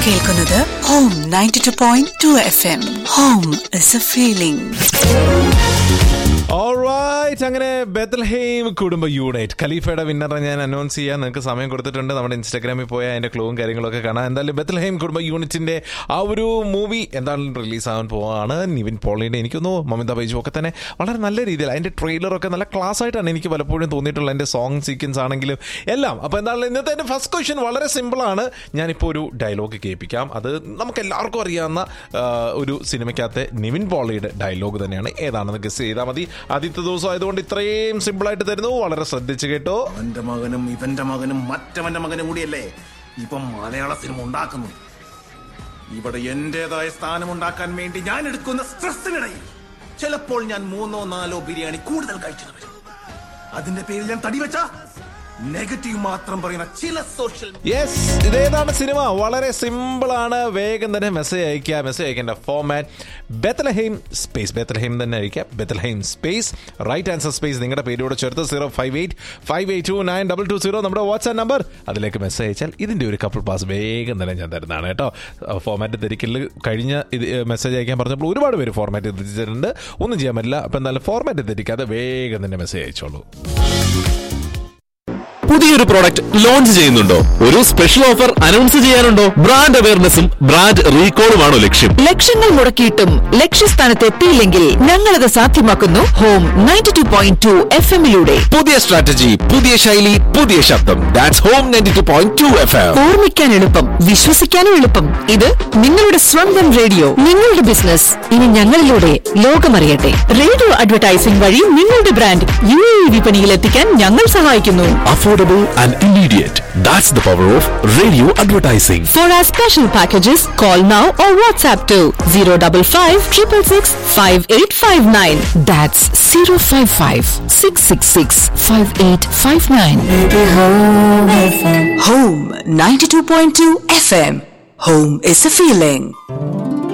കേൾക്കുന്നത് home ninety two point two F M home is a feeling Alright, അങ്ങനെ ബെത്തൽഹെയിം കുടുംബ unit ഖലീഫയുടെ വിന്നറെ ഞാൻ അനൗൺസ് ചെയ്യാൻ നിങ്ങൾക്ക് സമയം കൊടുത്തിട്ടുണ്ട് നമ്മുടെ ഇൻസ്റ്റാഗ്രാമിൽ പോയാൽ അതിന്റെ ക്ലൂവും കാര്യങ്ങളൊക്കെ കാണാം എന്തായാലും ബെത്തൽഹെയിം കുടുംബ യൂണിറ്റിന്റെ ആ ഒരു മൂവി എന്തായാലും റിലീസ് ആവാൻ പോവാണ് നിവിൻ പോളിയുടെ എനിക്കൊന്നു മമിത ബൈജു ഒക്കെ തന്നെ വളരെ നല്ല രീതിയിൽ അതിന്റെ ട്രെയിലറൊക്കെ നല്ല ക്ലാസ് ആയിട്ടാണ് എനിക്ക് പലപ്പോഴും തോന്നിയിട്ടുള്ള അതിന്റെ സോങ് സീക്വൻസ് ആണെങ്കിലും എല്ലാം അപ്പോൾ എന്തായാലും ഇന്നത്തെ എൻ്റെ ഫസ്റ്റ് ക്വസ്റ്റ്യൻ വളരെ സിമ്പിളാണ് ഞാനിപ്പോൾ ഒരു ഡയലോഗ് കേൾപ്പിക്കാം അത് നമുക്ക് എല്ലാവർക്കും അറിയാവുന്ന ആ, ഒരു സിനിമയ്ക്കകത്തെ നിവിൻ പോളിയുടെ ഡയലോഗ് തന്നെയാണ് ഏതാണെന്ന് ഗസ് ചെയ്താൽ മതി ആദ്യത്തെ ദിവസം ആയതുകൊണ്ട് ഇത്രയും സിമ്പിൾ ആയിട്ട് തരുന്നു വളരെ ശ്രദ്ധിച്ച് കേട്ടോ അവന്റെ മകനും ഇവന്റെ മകനും മറ്റവന്റെ മകനും കൂടിയല്ലേ ഇപ്പം മലയാള സിനിമ ഉണ്ടാക്കുന്നു ഇവിടെ എന്റേതായ സ്ഥാനം ഉണ്ടാക്കാൻ വേണ്ടി ഞാൻ എടുക്കുന്ന സ്ട്രെസ്സിനിടയിൽ ചിലപ്പോൾ ഞാൻ മൂന്നോ നാലോ ബിരിയാണി കൂടുതൽ കഴിച്ചു വരും അതിന്റെ പേരിൽ ഞാൻ തടി വെച്ച നെഗറ്റീവ് മാത്രം പറയുന്ന ചില സോഷ്യൽ യെസ് ഇതേതാണ് സിനിമ വളരെ സിമ്പിൾ ആണ് വേഗം തന്നെ മെസ്സേജ് അയക്കുക മെസ്സേജ് അയക്കേണ്ട ഫോമാറ്റ് ബെത്തലഹെയിം സ്പേസ് ബെത്തലഹെയിം തന്നെ അയക്കുക Bethlehem space right answer space നിങ്ങളുടെ പേരോട് ചേർത്ത് zero five eight five eight two nine double two zero നമ്മുടെ വാട്സ്ആപ്പ് നമ്പർ അതിലേക്ക് മെസ്സേജ് അയച്ചാൽ ഇതിന്റെ ഒരു കപ്പിൾ പാസ് വേഗം തന്നെ ഞാൻ തരുന്നതാണ് കേട്ടോ ഫോമാറ്റ് ധരിക്കലിൽ കഴിഞ്ഞ ഇത് മെസ്സേജ് അയക്കാൻ പറഞ്ഞപ്പോൾ ഒരുപാട് പേര് ഫോർമാറ്റ് ധരിച്ചിട്ടുണ്ട് ഒന്നും ചെയ്യാൻ പറ്റില്ല അപ്പം എന്തായാലും ഫോർമാറ്റ് ധരിക്കാതെ വേഗം തന്നെ മെസ്സേജ് അയച്ചോളൂ പുതിയൊരു പ്രോഡക്റ്റ് ലോഞ്ച് ചെയ്യുന്നുണ്ടോ ഒരു സ്പെഷ്യൽ ഓഫർ അനൗൺസ് ചെയ്യാനുണ്ടോ ബ്രാൻഡ് അവയർനെസ്സും ബ്രാൻഡ് റീകോളുമാണോ ലക്ഷ്യം ലക്ഷങ്ങൾ മുടക്കിയിട്ടും ലക്ഷ്യസ്ഥാനത്ത് എത്തിയില്ലെങ്കിൽ ഞങ്ങളത് സാധ്യമാക്കുന്നു home ninety two point two F എമ്മിലൂടെ പുതിയ സ്ട്രാറ്റജി പുതിയ ശൈലി പുതിയ ശബ്ദം that's home ninety two point two F M ഓർമ്മിക്കാൻ എളുപ്പം വിശ്വസിക്കാനും എളുപ്പം ഇത് നിങ്ങളുടെ സ്വന്തം റേഡിയോ നിങ്ങളുടെ ബിസിനസ് ഇനി ഞങ്ങളിലൂടെ ലോകമറിയട്ടെ റേഡിയോ അഡ്വർടൈസിംഗ് വഴി നിങ്ങളുടെ ബ്രാൻഡ് യു എ വിപണിയിൽ എത്തിക്കാൻ ഞങ്ങൾ സഹായിക്കുന്നു affordable and immediate that's the power of radio advertising For our special packages, call now or WhatsApp to 055 666 5859. That's 055 666 5859. Home ninety two point two F M home is a feeling